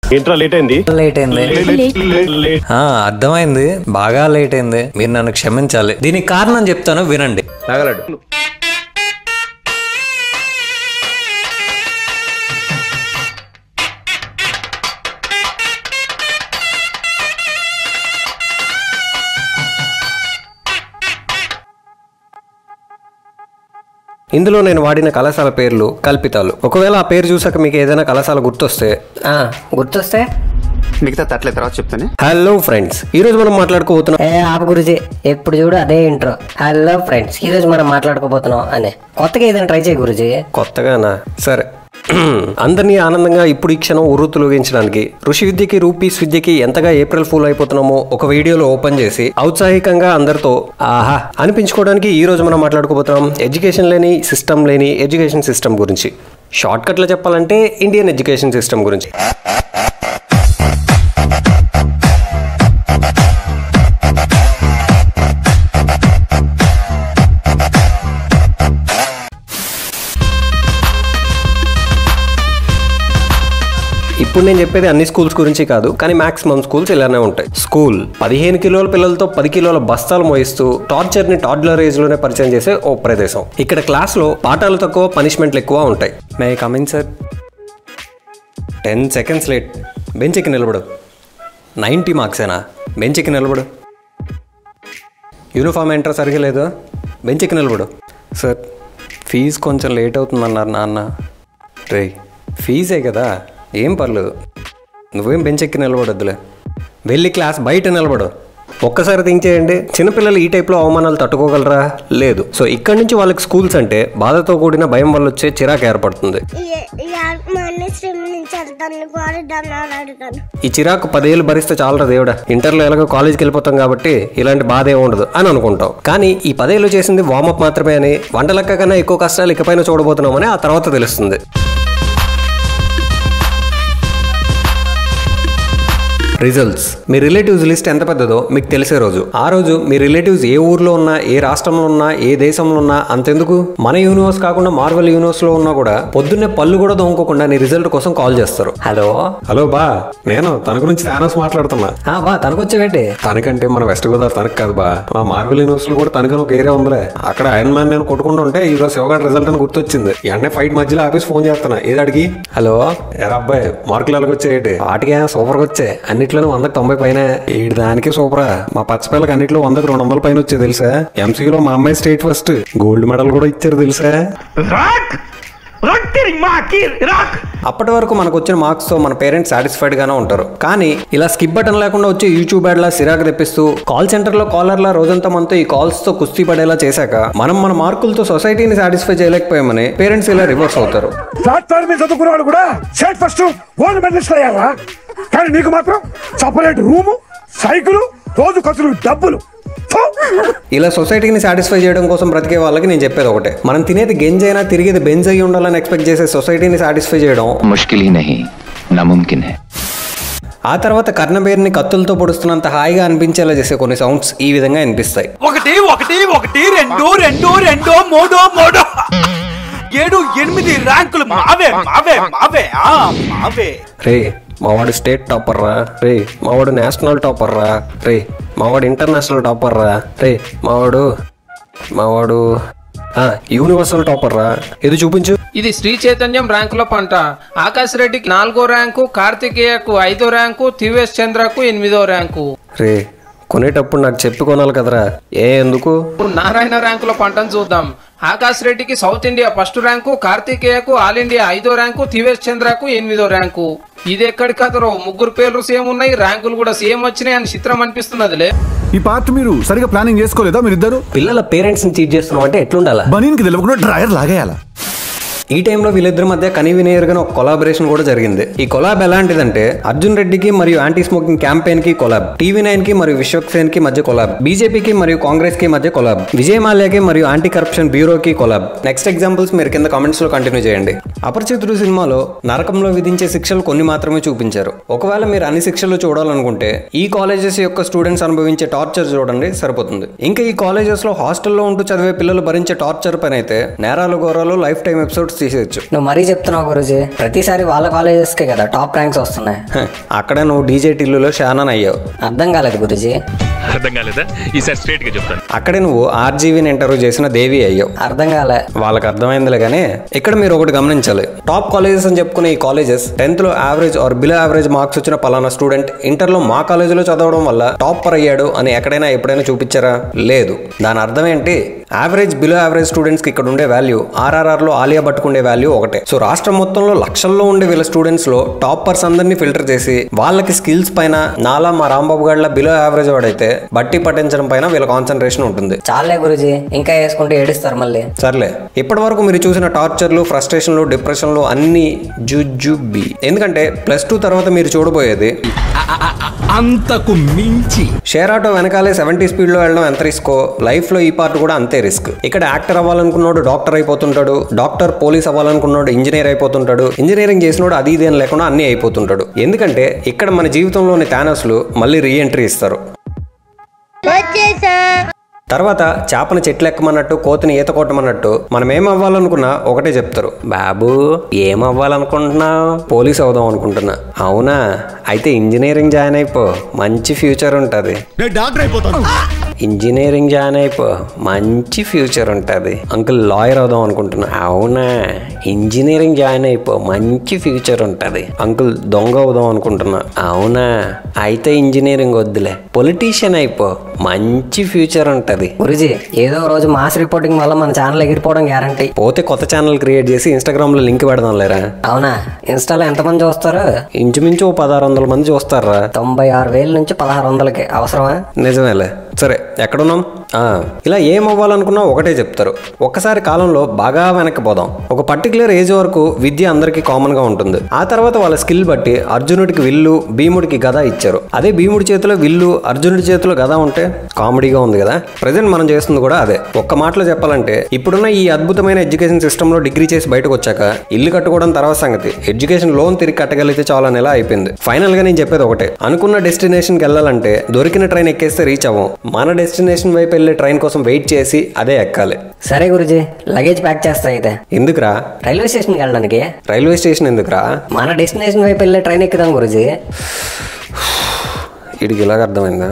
ఏంట్రా లేట్ అయింది లేట్ అయింది ఆ, అర్థమైంది బాగా లేట్ అయింది మీరు నన్ను క్షమించాలి దీనికి కారణం చెప్తాను వినండి తగలడు ఇందులో నేను వాడిన కళాశాల పేర్లు కల్పితాలు ఒకవేళ ఆ పేరు చూసాక మీకు ఏదైనా కళాశాల గుర్తొస్తే ఆ, గుర్తొస్తే మిగతా తట్లే తర్వాత చెప్తానే హలో ఫ్రెండ్స్ ఈ రోజు మనం మాట్లాడుకోబోతున్నాం ఏ ఆప గురుజీ ఎప్పుడు చూడు అదే ఇంట్రో హలో ఫ్రెండ్స్ ఈ రోజు మనం మాట్లాడుకోబోతున్నాం అని కొత్తగా ఏదైనా ట్రై చేయి గురుజీ కొత్తగానా సరే అందరినీ ఆనందంగా ఇప్పుడు ఈ క్షణం ఉర్రూతులోగించడానికి ఋషి విద్యకి రూపీస్ విద్యకి ఎంతగా ఏప్రిల్ ఫూల్ అయిపోతున్నామో ఒక వీడియోలో ఓపెన్ చేసి ఔత్సాహికంగా అందరితో ఆహా అనిపించుకోవడానికి ఈ రోజు మనం మాట్లాడుకోబోతున్నాం ఎడ్యుకేషన్ లేని సిస్టమ్ లేని ఎడ్యుకేషన్ సిస్టమ్ గురించి షార్ట్ కట్లో చెప్పాలంటే ఇండియన్ ఎడ్యుకేషన్ సిస్టమ్ గురించి ఇప్పుడు నేను చెప్పేది అన్ని స్కూల్స్ గురించి కాదు కానీ మాక్సిమం స్కూల్స్ ఇలానే ఉంటాయి స్కూల్ పదిహేను కిలోల పిల్లలతో పది కిలోల బస్తాలు మోయిస్తూ టార్చర్ ని టాడ్లర్ ఏజ్ లోనే పరిచయం చేసే ఓ ప్రదేశం ఇక్కడ క్లాస్ లో పాఠాలు తక్కువ పనిష్మెంట్లు ఎక్కువ ఉంటాయి may coming sir ten seconds late bench ఎక్కి నిలబడు నైంటీ మార్క్సేనా బెంచ్ ఎక్కి నిలబడు యూనిఫామ్ ఎంటర్ సరిగా లేదు బెంచ్ ఎక్కి నిలబడు సార్ ఫీజు కొంచెం లేట్ అవుతుందన్నారు నాన్న రే ఫీజే కదా ఏం పర్లేదు నువ్వేం బెంచ్ ఎక్కి నిలబడొద్దులే వెళ్ళి క్లాస్ బయట నిలబడు ఒక్కసారి థింక్ చేయండి చిన్నపిల్లలు ఈ టైప్లో అవమానాలు తట్టుకోగలరా లేదు సో ఇక్కడి నుంచి వాళ్ళకి స్కూల్స్ అంటే బాధతో కూడిన భయం వల్ల వచ్చే చిరాకు ఏర్పడుతుంది మా అన్న స్ట్రీమ్ నుంచి వెళ్తాను కూడా దాన్ని అడుగుతాను ఈ చిరాకు పదేళ్ళు భరిస్తే చాలరా దేవుడా ఇంటర్లో ఎలాగో కాలేజ్కి వెళ్ళిపోతాం కాబట్టి ఇలాంటి బాధ ఏమి ఉండదు అని అనుకుంటాం కానీ ఈ పదేళ్ళు చేసింది వార్మప్ మాత్రమే అని వంట లెక్క కన్నా ఎక్కువ కష్టాలు ఇకపైన చూడబోతున్నామని ఆ తర్వాత తెలుస్తుంది రిజల్ట్స్ మీ రిలేటివ్స్ లిస్ట్ ఎంత పెద్దదో మీకు తెలిసే రోజు ఆ రోజు మీ రిలేటివ్స్ ఏ ఊర్లో ఉన్నా ఏ రాష్ట్రంలో ఉన్నా ఏ దేశంలో ఉన్నా అంతెందుకు మన యూనివర్స్ కాకుండా మార్వల్ యూనివర్స్ లో ఉన్నా కూడా పొద్దున్నే పళ్ళు కూడా దొంగకోకుండా నీ రిజల్ట్ కోసం కాల్ చేస్తారు హలో హలో బా నేను తన గురించి థానోస్ మాట్లాడుతున్నా ఆ, బా తనకొచ్చేవేంటి తనకంటే మన వెస్ట్ గోదావరి తనకు కాదు బా మా మార్వెల్ యూనివర్స్ లో కూడా తనకని ఒక ఏరియా ఉందిలే అక్కడ ఐరన్ మ్యాన్ నేను కొట్టుకుంటుంటే ఈ రోజు శివగాడి రిజల్ట్ అని గుర్తొచ్చింది వెంటనే ఫైట్ మధ్యలో ఆఫీస్ ఫోన్ చేస్తున్నా ఏది అడిగి హలో ఎరా అబ్బాయి మార్కులు ఎలాగొచ్చేటి వాటికి సూపర్గా వచ్చే అన్నిట్లోనూ వందకు తొంభై పైన ఏడు దానికి సూపరా మా పచ్చపిల్లకి అన్నిట్లో వందకు రెండు వందల పైన వచ్చే తెలుసా ఎంసీలో మా అమ్మాయి స్టేట్ ఫస్ట్ గోల్డ్ మెడల్ కూడా ఇచ్చారు తెలుసా అప్పటి వరకు మనకు వచ్చిన మార్క్స్ తో మన పేరెంట్స్ సాటిస్ఫైడ్ గానే ఉంటారు కానీ ఇలా స్కిప్ బటన్ లేకుండా వచ్చే యూట్యూబ్ యాడ్ లా సిరాకు తెప్పిస్తూ కాల్ సెంటర్ లో కాలర్ లా రోజంతా మనతో ఈ కాల్స్ తో కుస్తీ పడేలా చేశాక మనం మన మార్కులతో సొసైటీని సాటిస్ఫై చేయలేకపోయామని పేరెంట్స్ ఇలా రివర్స్ అవుతారు ప్లాట్ఫామ్ మీద చదువుకున్న వాళ్ళు కూడా స్టేట్ ఫస్ట్ గోల్డ్ మెడలిస్ట్ అయ్యారా కానీ నీకు మాత్రం సపరేట్ రూము సైకిల్ రోజు ఖర్చులు డబ్బులు ఫు! ఇలా సొసైటీని సాటిస్ఫై చేయడం కోసం బ్రతికే వాళ్ళకి నేను చెప్పేది ఒకటే మనం తినేది గెంజైనా తిరిగేది బెంజ్ అయి ఉండాలని ఎక్స్పెక్ట్ చేసే సొసైటీని సాటిస్ఫై చేయడం मुश्किल ही नहीं नामुमकिन है ఆ తర్వాత కర్ణబేరిని కత్తులతో పొడుస్తున్నంత హాయిగా అనిపించేలా చేసే కొన్ని సౌండ్స్ ఈ విధంగా వినిపిస్తాయి ఒకటి ఒకటి ఒకటి రెండు రెండు రెండు మూడు మూడు ఏడు ఎనిమిది ర్యాంకులు మావే మావే మావే ఆ మావే రే మావాడు స్టేట్ టాపర్ రా రే మావాడు నేషనల్ టాపర్ రా రే మావాడు ఇంటర్నేషనల్ టాపర్ రా రే మావాడు మావాడు ఆ, యూనివర్సల్ టాపర్ రా ఇది చూపించు ఇది శ్రీ చైతన్యం ర్యాంకుల పంట ఆకాశ్ రెడ్డికి నాలుగో ర్యాంకు కార్తికేయకు ఐదో ర్యాంకు టివిఎస్ చంద్రకు ఎనిమిదో ర్యాంకు రే కొనేటప్పుడు నాకు చెప్పి కొనాలి కదరా ఏ ఎందుకు ఇప్పుడు నారాయణ ర్యాంకుల పంటను చూద్దాం ఆకాశ్ రెడ్డికి సౌత్ ఇండియా ఫస్ట్ ర్యాంకు కార్తికేయకు ఆల్ ఇండియా ఐదో ర్యాంకు టివిఎస్ చంద్రకు ఎనిమిదో ర్యాంకు ఇది ఎక్కడి కదరో ముగ్గురు పేర్లు సేమ్ ఉన్నాయి ర్యాంకులు కూడా సేమ్ వచ్చినాయి అని చిత్రం అనిపిస్తున్నదిలే ఈ పార్ట్ మీరు సరిగా ప్లానింగ్ చేసుకోలేదా మీరిద్దరు పిల్లల పేరెంట్స్ ని చీట్ చేస్తున్నాం అంటే ఎట్లుండాలా బనీన్కి తెలియకుండా డ్రైయర్ లాగేయాలా ఈ టైంలో వీళ్ళిద్దరి మధ్య కనీవినేయర్గా ఒక కొలాబరేషన్ కూడా జరిగింది ఈ కొలాబ్ ఎలాంటిదంటే అర్జున్ రెడ్డికి మరియు యాంటీ స్మోకింగ్ క్యాంపెయిన్ కి కొలాబ్ టీవీ నైన్ కి మరియు విశ్వక్సేన్ కి మధ్య కొలాబ్ బీజేపీకి మరియు కాంగ్రెస్ కి మధ్య కొలాబ్ విజయ్ మాల్యాకి మరియు యాంటీ కరప్షన్ బ్యూరోకి కొలాబ్ నెక్స్ట్ ఎగ్జాంపుల్స్ మీరు కింద కామెంట్స్ లో కంటిన్యూ చేయండి అపరిచితుడు సినిమాలో నరకంలో విధించే శిక్షలు కొన్ని మాత్రమే చూపించారు ఒకవేళ మీరు అన్ని శిక్షలు చూడాలనుకుంటే ఈ కాలేజెస్ యొక్క స్టూడెంట్స్ అనుభవించే టార్చర్ చూడండి సరిపోతుంది ఇంకా ఈ కాలేజెస్ లో హాస్టల్లో ఉంటూ చదివే పిల్లలు భరించే టార్చర్ పని అయితే నేరాలు ఘోరాలు లైఫ్ టైం ఎపిసోడ్స్ ఫోటోస్ తీసేయచ్చు నువ్వు మరీ చెప్తున్నావు గురుజీ ప్రతిసారి వాళ్ళ కాలేజెస్కే కదా టాప్ ర్యాంక్స్ వస్తున్నాయి హ, అక్కడే నువ్వు డీజే టిల్లులో షానాన్ అయ్యావు అర్థం కాలేదు గురుజీ అర్థం కాలేదా ఈసారి స్ట్రేట్ గా చెప్తాను అక్కడే నువ్వు ఆర్జీవీని ఇంటర్వ్యూ చేసిన దేవి అయ్యావు అర్థం కాలే వాళ్ళకి అర్థమైందిలే కానీ ఇక్కడ మీరు ఒకటి గమనించాలి టాప్ కాలేజెస్ అని చెప్పుకునే ఈ కాలేజెస్ టెన్త్ లో average or below average marks వచ్చిన పలానా స్టూడెంట్ ఇంటర్ లో మా కాలేజీలో చదవడం వల్ల టాపర్ అయ్యాడు అని ఎక్కడైనా ఎప్పుడైనా చూపించారా లేదు దాని అర్థం ఏంటి యావరేజ్ బిలో యావరేజ్ స్టూడెంట్స్ కి ఇక్కడ ఉండే వాల్యూ ఆర్ఆర్ఆర్ లో ఆలియా పట్టుకుండే వాల్యూ ఒకటే సో రాష్ట్రం మొత్తంలో లక్షల్లో ఉండే వీళ్ళ స్టూడెంట్స్ లో టాపర్స్ అందరినీ ఫిల్టర్ చేసి వాళ్ళకి స్కిల్స్ పైన నాలా మా రాంబాబు గారిలో బిలో యావరేజ్ వాడైతే బట్టి పట్టించడం పైన వీళ్ళ కాన్సన్ట్రేషన్ ఉంటుంది చాలే గురుజీ ఇంకా వేసుకుంటే ఏడుస్తారు మళ్ళీ సర్లే ఇప్పటి వరకు మీరు చూసిన టార్చర్లు ఫ్రస్ట్రేషన్లు డిప్రెషన్లు అన్ని జుజుబి ఎందుకంటే ప్లస్ టూ తర్వాత మీరు చూడబోయేది అంతకు మించి షేర్ ఆటో వెనకాలే సెవెంటీ స్పీడ్ లో వెళ్ళడం ఎంత రిస్కో లైఫ్ లో ఈ పార్ట్ కూడా అంతే రిస్క్ ఇక్కడ యాక్టర్ అవ్వాలనుకున్నాడు డాక్టర్ అయిపోతుంటాడు డాక్టర్ పోలీస్ అవ్వాలనుకున్నాడు ఇంజనీర్ అయిపోతుంటాడు ఇంజనీరింగ్ చేసినోడు అది ఇది అని లేకుండా అన్ని అయిపోతుంటాడు ఎందుకంటే ఇక్కడ మన జీవితంలోని థానస్లు మళ్ళీ రీ ఎంట్రీ ఇస్తారు వచ్చేసా తర్వాత చేపను చెట్లు ఎక్కమన్నట్టు కోతిని ఈత కొట్టమన్నట్టు మనం ఏం అవ్వాలనుకున్నా ఒకటే చెప్తారు బాబు ఏం అవ్వాలనుకుంటున్నావు పోలీస్ అవుదాం అనుకుంటున్నా అవునా అయితే ఇంజనీరింగ్ జాయిన్ అయిపో మంచి ఫ్యూచర్ ఉంటుంది నేను డాక్టర్ అయిపోతాను ఇంజనీరింగ్ జాయిన్ అయిపో మంచి ఫ్యూచర్ ఉంటుంది అంకుల్ లాయర్ అవుదాం అనుకుంటున్నా అవునా ఇంజనీరింగ్ జాయిన్ అయిపో మంచి ఫ్యూచర్ ఉంటుంది అంకుల్ దొంగ అవుదాం అనుకుంటున్నా అవునా అయితే ఇంజనీరింగ్ వద్దులే పొలిటీషియన్ అయిపో మంచి ఫ్యూచర్ ఉంటుంది గురుజీ ఏదో రోజు మాస్ రిపోర్టింగ్ వల్ల మన ఛానల్ ఎగిరిపోవడం గ్యారంటీ పోతే కొత్త ఛానల్ క్రియేట్ చేసి ఇన్స్టాగ్రామ్ లో లింక్ పెడదాం లేరా అవునా ఇన్స్టాలో ఎంతమంది చూస్తారు ఇంచుమించు ఓ పదహారు వందల మంది చూస్తారా తొంభై ఆరు వేల నుంచి పదహారు వందలకి అవసరమా నిజమేలే సరే ఎక్కడున్నాం ఆ, ఇలా ఏం అవ్వాలనుకున్నా ఒకటే చెప్తారు ఒక్కసారి కాలంలో బాగా వెనక్కి పోదాం ఒక పర్టికులర్ ఏజ్ వరకు విద్య అందరికీ కామన్ గా ఉంటుంది ఆ తర్వాత వాళ్ళ స్కిల్ బట్టి అర్జునుడికి విల్లు భీముడికి గద ఇచ్చారు అదే భీముడి చేతిలో విల్లు అర్జునుడి చేతిలో గద ఉంటే కామెడీగా ఉంది కదా ప్రజెంట్ మనం చేస్తుంది కూడా అదే ఒక్క మాటలో చెప్పాలంటే ఇప్పుడున్న ఈ అద్భుతమైన ఎడ్యుకేషన్ సిస్టమ్ లో డిగ్రీ చేసి బయటకు వచ్చాక ఇల్లు కట్టుకోవడం తర్వాత సంగతి ఎడ్యుకేషన్ లోన్ తిరిగి కట్టగలిగితే చాలా నెల అయిపోయింది ఫైనల్ గా నేను చెప్పేది ఒకటే అనుకున్న డెస్టినేషన్ కి వెళ్ళాలంటే దొరికిన ట్రైన్ ఎక్కేస్తే రీచ్ అవ్వం మన డెస్టినేషన్ వైపు వెళ్ళే ట్రైన్ కోసం వెయిట్ చేసి అదే ఎక్కాలి సరే గురుజీ లగేజ్ ప్యాక్ చేస్తా అయితే ఎందుకురా రైల్వే స్టేషన్కి వెళ్ళడానికి రైల్వే స్టేషన్ ఎందుకురా మన డెస్టినేషన్ వైపు వెళ్ళే ట్రైన్ ఎక్కుదాం గురుజీ వీడికి ఇలాగ అర్థమైందా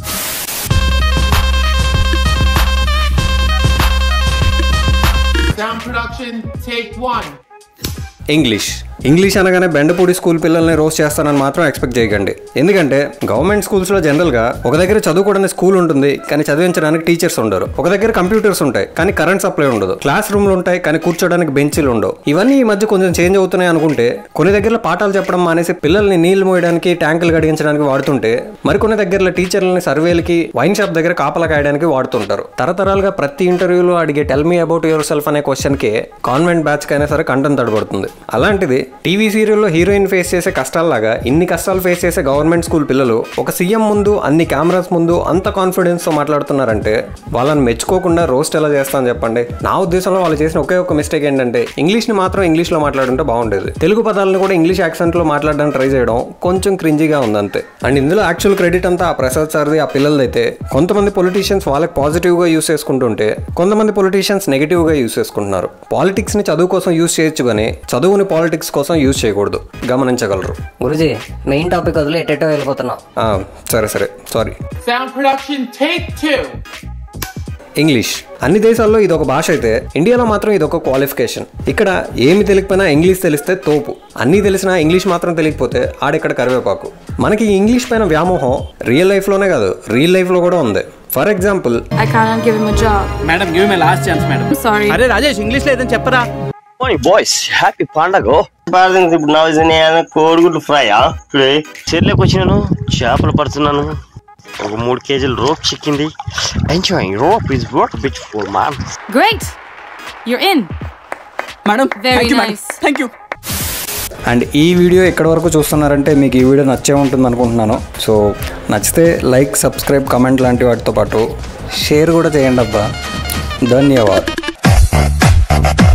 Sound production, take one. English English అనగానే బెండపూడి స్కూల్ పిల్లల్ని రోస్ట్ చేస్తానని మాత్రం ఎక్స్పెక్ట్ చేయకండి ఎందుకంటే గవర్నమెంట్ స్కూల్స్లో జనరల్గా ఒక దగ్గర చదువుకోవడానికి స్కూల్ ఉంటుంది కానీ చదివించడానికి టీచర్స్ ఉండరు ఒక దగ్గర కంప్యూటర్స్ ఉంటాయి కానీ కరెంట్ సప్లై ఉండదు క్లాస్ రూమ్లు ఉంటాయి కానీ కూర్చోడానికి బెంచీలు ఉండవు ఇవన్నీ ఈ మధ్య కొంచెం చేంజ్ అవుతున్నాయి అనుకుంటే కొన్ని దగ్గర పాఠాలు చెప్పడం మానేసి పిల్లల్ని నీళ్లు మోయడానికి ట్యాంకులు గడిగించడానికి వాడుతుంటే మరికొన్ని దగ్గరలో టీచర్లని సర్వేలకి వైన్ షాప్ దగ్గర కాపలా కాయడానికి వాడుతుంటారు తరతరాలుగా ప్రతి ఇంటర్వ్యూలో అడిగే tell me about yourself అనే క్వశ్చన్కి కాన్వెంట్ బ్యాచ్ కైనా సరే కంటెంట్ తడబడుతుంది అలాంటిది టీవీ సీరియల్లో హీరోయిన్ ఫేస్ చేసే కష్టాల్లాగా ఇన్ని కష్టాలు ఫేస్ చేసే గవర్నమెంట్ స్కూల్ పిల్లలు ఒక సీఎం ముందు అన్ని కెమెరాస్ ముందు అంత కాన్ఫిడెన్స్ తో మాట్లాడుతున్నారంటే వాళ్ళని మెచ్చుకోకుండా రోస్ట్ ఎలా చేస్తాను చెప్పండి నా ఉద్దేశంలో వాళ్ళు చేసిన ఒకే ఒక మిస్టేక్ ఏంటంటే ఇంగ్లీష్ ని మాత్రం ఇంగ్లీష్ లో మాట్లాడుంటే బాగుండేది తెలుగు పదాలను కూడా ఇంగ్లీష్ యాక్సెంట్ లో మాట్లాడడానికి ట్రై చేయడం కొంచెం క్రింజీగా ఉంది అంతే అండ్ ఇందులో యాక్చువల్ క్రెడిట్ అంతా ఆ ప్రసాద్ సార్ది ఆ పిల్లలదైతే కొంతమంది పొలిటీషియన్స్ వాళ్ళకి పాజిటివ్ గా యూస్ చేసుకుంటుంటే కొంతమంది పొలిటీషియన్స్ నెగిటివ్ గా యూస్ చేసుకుంటున్నారు పాలిటిక్స్ ని చదువు కోసం యూస్ చేయొచ్చు కానీ చదువుని పాలిటిక్స్ కోసం యూస్ చేయకూడదు గమనించగలరు గురుజీ మెయిన్ టాపిక్ వదిలి ఎటెటో వెళ్ళిపోతున్నాం ఆ, సరే సరే sorry Sound production, take two. English అన్ని దేశాల్లో ఇది ఒక భాష అయితే ఇండియాలో మాత్రం ఇది ఒక క్వాలిఫికేషన్ ఇక్కడ ఏమి తెలియకపోయినా ఇంగ్లీష్ తెలిస్తే తోపు అన్నీ తెలిసినా ఇంగ్లీష్ మాత్రం తెలియకపోతే ఆడిక్కడ కరివేపాకు మనకి ఈ ఇంగ్లీష్ పైన వ్యామోహం రియల్ లైఫ్లోనే కాదు రియల్ లైఫ్లో కూడా ఉంది for example I cannot give him a job. Madam give my last chance madam I'm sorry. అరే రాజేష్ ఇంగ్లీష్ లో ఏదైనా చెప్పరా బాయ్స్ హ్యాపీ పండగ ఇప్పుడు నా కోడిగుడ్లు ఫ్రై ఇప్పుడే చెర్లోకి వచ్చినాను చేపలు పడుతున్నాను ఒక మూడు కేజీలు రోప్ చిక్కింది enjoy rope is what bitch four man Great. You're in. Madam Very nice. Thank you and ఈ వీడియో ఎక్కడి వరకు చూస్తున్నారంటే మీకు ఈ వీడియో నచ్చే ఉంటుంది అనుకుంటున్నాను సో నచ్చితే లైక్ సబ్స్క్రైబ్ కమెంట్ లాంటి వాటితో పాటు షేర్ కూడా చేయండి అబ్బా ధన్యవాద్